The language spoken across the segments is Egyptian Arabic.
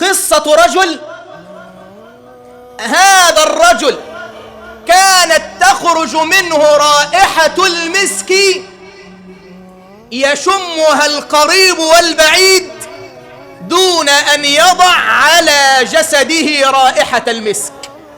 قصة رجل هذا الرجل كانت تخرج منه رائحة المسك يشمها القريب والبعيد دون أن يضع على جسده رائحة المسك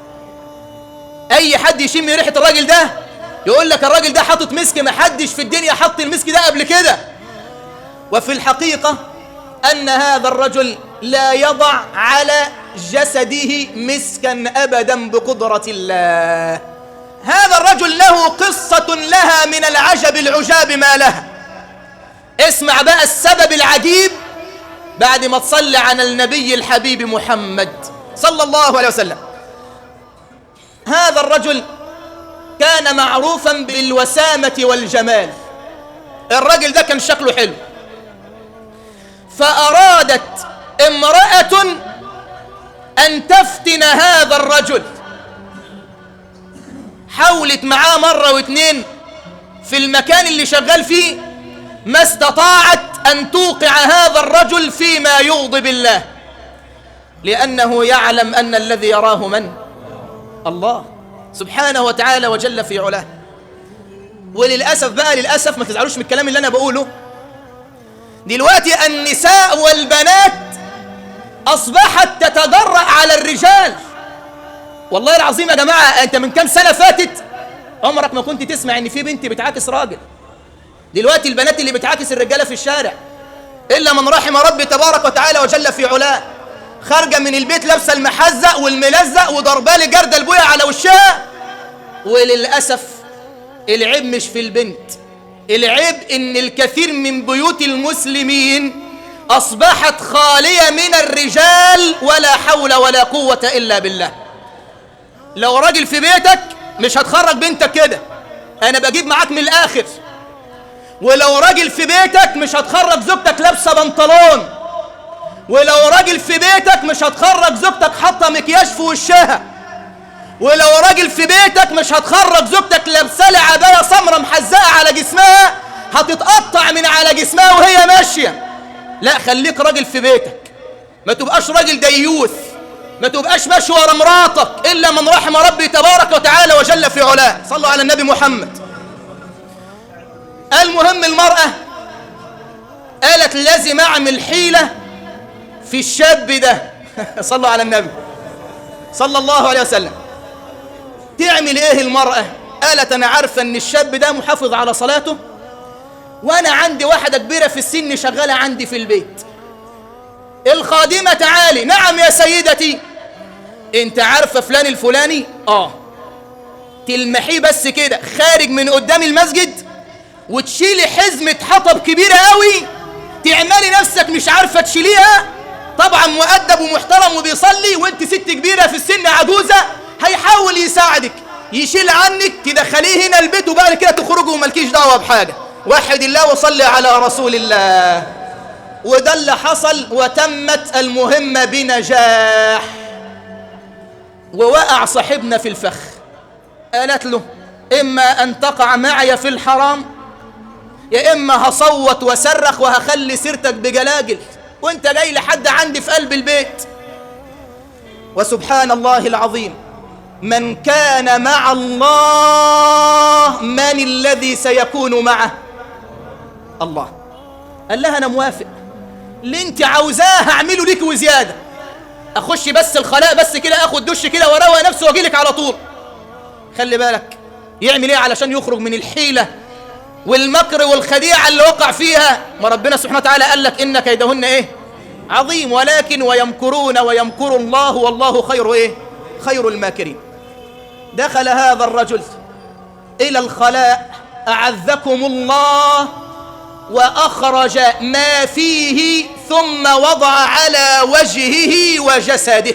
أي حد يشم ريحة الراجل ده يقول لك الراجل ده حاطط مسك محدش في الدنيا حط المسك ده قبل كده وفي الحقيقة أن هذا الرجل لا يضع على جسده مسكا أبدا بقدرة الله هذا الرجل له قصة لها من العجب العجاب ما لها اسمع بقى السبب العجيب بعد ما تصلي على النبي الحبيب محمد صلى الله عليه وسلم هذا الرجل كان معروفا بالوسامة والجمال الرجل ده كان شكله حلو فأرادت امرأة أن تفتن هذا الرجل حاولت معاه مرة واتنين في المكان اللي شغال فيه ما استطاعت أن توقع هذا الرجل فيما يغضب الله لأنه يعلم أن الذي يراه من؟ الله سبحانه وتعالى وجل في علاه وللأسف بقى للأسف ما تزعلوش من الكلام اللي أنا بقوله دلوقتي النساء والبنات أصبحت تتجرأ على الرجال والله العظيم يا جماعة أنت من كام سنة فاتت عمرك ما كنت تسمع إن في بنت بتعاكس راجل دلوقتي البنات اللي بتعاكس الرجالة في الشارع إلا من رحم ربي تبارك وتعالى وجل في علاه خارجة من البيت لابسة المحزق والملزق وضربالي جردة البوية على وشها وللأسف العيب مش في البنت العيب إن الكثير من بيوت المسلمين أصبحت خالية من الرجال ولا حول ولا قوة إلا بالله لو راجل في بيتك مش هتخرج بنتك كده أنا بجيب معاك من الآخر ولو راجل في بيتك مش هتخرج زوجتك لابسة بنطلون ولو راجل في بيتك مش هتخرج زوجتك حاطة مكياج في وشها ولو راجل في بيتك مش هتخرج زوجتك لابسة لها عباية سمرة محزقة على جسمها هتتقطع من على جسمها وهي ماشية لا خليك راجل في بيتك ما تبقاش راجل ديوث ما تبقاش ماشي ورا مراتك إلا من رحم ربي تبارك وتعالى وجل في علاه صلوا على النبي محمد المهم المرأة قالت لازم أعمل حيلة في الشاب ده صلوا على النبي صلى الله عليه وسلم تعمل ايه المرأة قالت انا عارفة ان الشاب ده محافظ على صلاته وانا عندي واحدة كبيرة في السن شغالة عندي في البيت الخادمة تعالي نعم يا سيدتي انت عارفة فلان الفلاني اه تلمحيه بس كده خارج من قدام المسجد وتشيلي حزمة حطب كبيرة قوي تعملي نفسك مش عارفة تشيليها طبعا مؤدب ومحترم وبيصلي وانت ست كبيرة في السن عجوزة هيحاول يساعدك يشيل عنك تدخليه هنا البيت وبعد كده تخرجوا وملكيش دعوة بحاجة وحد الله وصلي على رسول الله وده اللي حصل وتمت المهمة بنجاح ووقع صاحبنا في الفخ قالت له إما أن تقع معي في الحرام يا إما هصوت وصرخ وهخلي سيرتك بجلاجل وانت جاي لحد عندي في قلب البيت وسبحان الله العظيم من كان مع الله من الذي سيكون معه الله قال لها انا موافق اللي انت عاوزاه هعمله ليك وزياده اخش بس الخلاء بس كده اخد دش كده واروق نفسي واجيلك على طول خلي بالك يعمل ايه علشان يخرج من الحيله والمكر والخديعه اللي وقع فيها ما ربنا سبحانه وتعالى قال لك ان كيدهن ايه عظيم ولكن ويمكرون ويمكر الله والله خير ايه خير الماكرين دخل هذا الرجل الى الخلاء اعزكم الله واخرج ما فيه ثم وضع على وجهه وجسده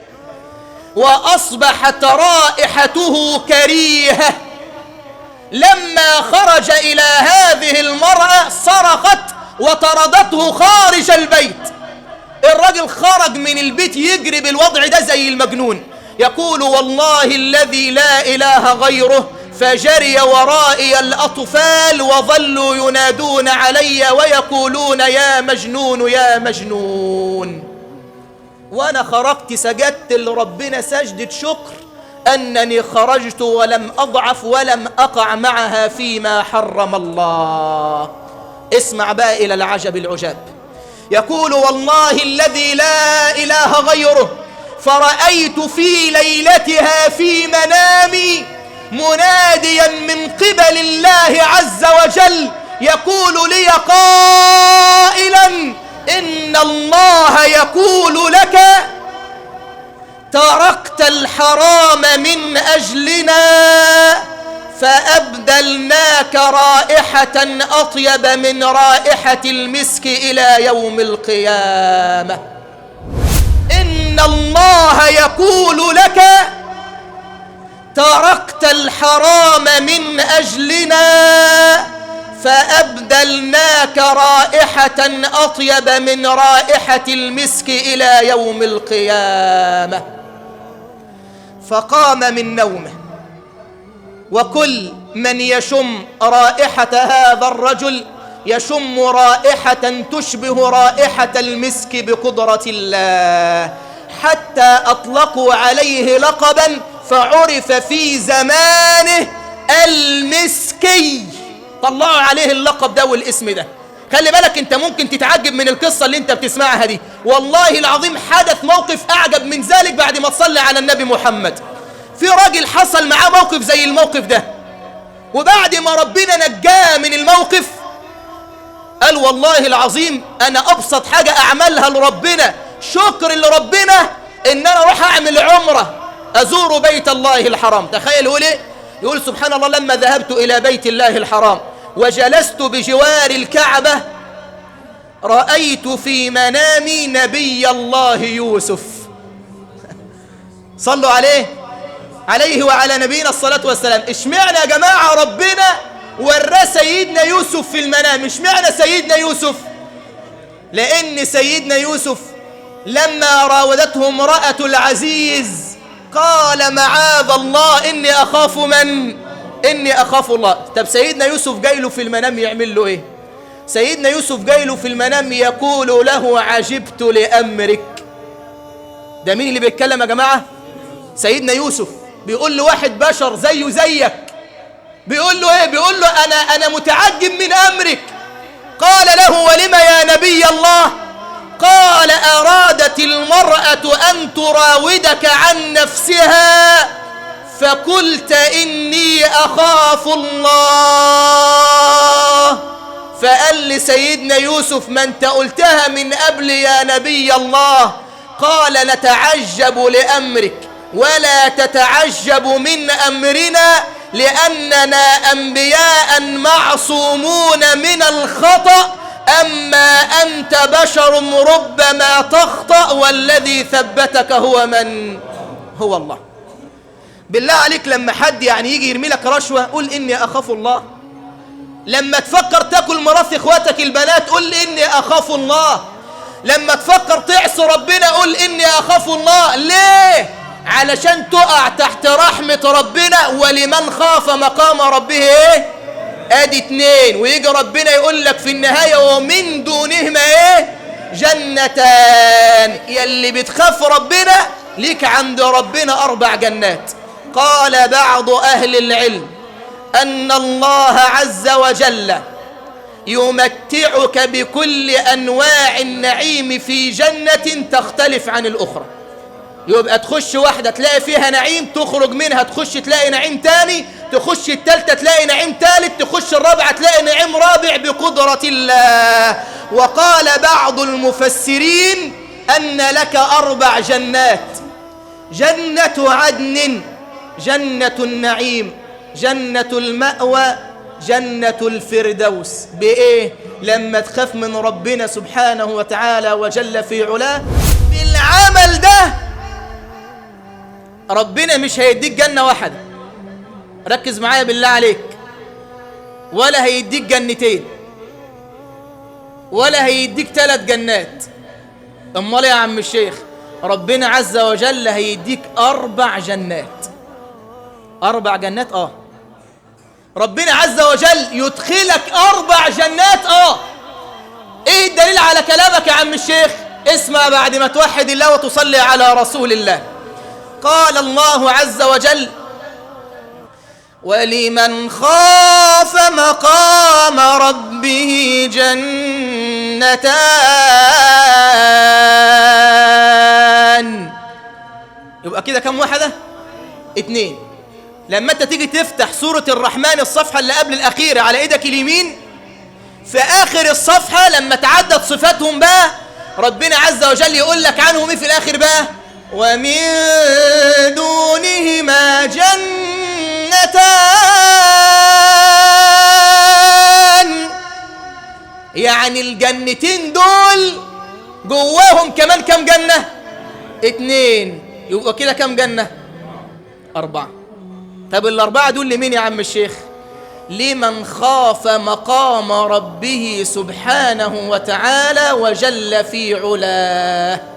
واصبحت رائحته كريهه لما خرج الى هذه المراه صرخت وطردته خارج البيت الرجل خرج من البيت يجري بالوضع ده زي المجنون يقول والله الذي لا اله غيره فجري ورائي الاطفال وظلوا ينادون علي ويقولون يا مجنون يا مجنون وأنا خرجت سجدت لربنا سجدة شكر أنني خرجت ولم أضعف ولم أقع معها فيما حرم الله اسمع بقى إلى العجب العجاب يقول والله الذي لا إله غيره فرأيت في ليلتها في منامي مناديا من قبل الله عز وجل يقول لي قائلا إن الله يقول لك تركت الحرام من أجلنا فأبدلناك رائحة أطيب من رائحة المسك إلى يوم القيامة إن الله يقول لك تركت الحرام من أجلنا فأبدلناك رائحة أطيب من رائحة المسك إلى يوم القيامة فقام من نومه وكل من يشم رائحة هذا الرجل يشم رائحة تشبه رائحة المسك بقدرة الله حتى أطلقوا عليه لقبا فعرف في زمانه المسكي طلعوا عليه اللقب ده والاسم ده خلي بالك انت ممكن تتعجب من القصة اللي انت بتسمعها دي والله العظيم حدث موقف اعجب من ذلك بعد ما تصلي على النبي محمد في راجل حصل معاه موقف زي الموقف ده وبعد ما ربنا نجاه من الموقف قال والله العظيم انا ابسط حاجة اعملها لربنا شكر لربنا ان انا اروح اعمل عمرة ازور بيت الله الحرام تخيل يقول ايه يقول سبحان الله لما ذهبت الى بيت الله الحرام وجلست بجوار الكعبة رأيت في منامي نبي الله يوسف صلوا عليه عليه وعلى نبينا الصلاة والسلام اشمعنا يا جماعة ربنا ورى سيدنا يوسف في المنام اشمعنا سيدنا يوسف لأن سيدنا يوسف لما راودته امرأة العزيز قال معاذ الله إني أخاف من إني أخاف الله طب سيدنا يوسف جاي له في المنام يعمل له إيه سيدنا يوسف جاي له في المنام يقول له عجبت لأمرك ده مين اللي بيتكلم يا جماعة سيدنا يوسف بيقول له واحد بشر زيه زيك بيقول له ايه بيقول له انا انا متعجب من امرك قال له ولم يا نبي الله قال ارادت المراه ان تراودك عن نفسها فقلت اني اخاف الله فقال لسيدنا يوسف ما انت قلتها من قبل يا نبي الله قال نتعجب لامرك ولا تتعجب من امرنا لاننا انبياء معصومون من الخطا اما انت بشر ربما تخطا والذي ثبتك هو من هو الله بالله عليك لما حد يعني يجي يرمي لك رشوه قول اني اخاف الله لما تفكر تاكل ميراث اخواتك البنات قول اني اخاف الله لما تفكر تعصي ربنا قول اني اخاف الله ليه علشان تقع تحت رحمة ربنا ولمن خاف مقام ربه ايه ادي اتنين ويجي ربنا يقول لك في النهاية ومن دونهما ايه جنتان يلي بتخاف ربنا ليك عند ربنا اربع جنات قال بعض اهل العلم ان الله عز وجل يمتعك بكل انواع النعيم في جنة تختلف عن الاخرى يبقى تخش واحدة تلاقي فيها نعيم تخرج منها تخش تلاقي نعيم تاني تخش التالتة تلاقي نعيم تالت تخش الرابعة تلاقي نعيم رابع بقدرة الله وقال بعض المفسرين أن لك أربع جنات جنة عدن جنة النعيم جنة المأوى جنة الفردوس بإيه؟ لما تخاف من ربنا سبحانه وتعالى وجل في علاه بالعمل ده ربنا مش هيديك جنة واحدة ركز معايا بالله عليك ولا هيديك جنتين ولا هيديك ثلاث جنات امال يا عم الشيخ ربنا عز وجل هيديك اربع جنات اربع جنات اه ربنا عز وجل يدخلك اربع جنات اه ايه الدليل على كلامك يا عم الشيخ اسمع بعد ما توحد الله وتصلي على رسول الله قال الله عز وجل ولمن خاف مقام ربه جنتان يبقى كده كم واحدة اتنين لما انت تيجي تفتح سورة الرحمن الصفحة اللي قبل الأخيرة على ايدك اليمين في آخر الصفحة لما تعدد صفاتهم بقى ربنا عز وجل يقول لك عنهم ايه في الآخر بقى ومن دونهما جنتان يعني الجنتين دول جواهم كمان كم جنة اتنين يبقى كده كم جنة أربعة طب الأربعة دول لمين يا عم الشيخ لمن خاف مقام ربه سبحانه وتعالى وجل في علاه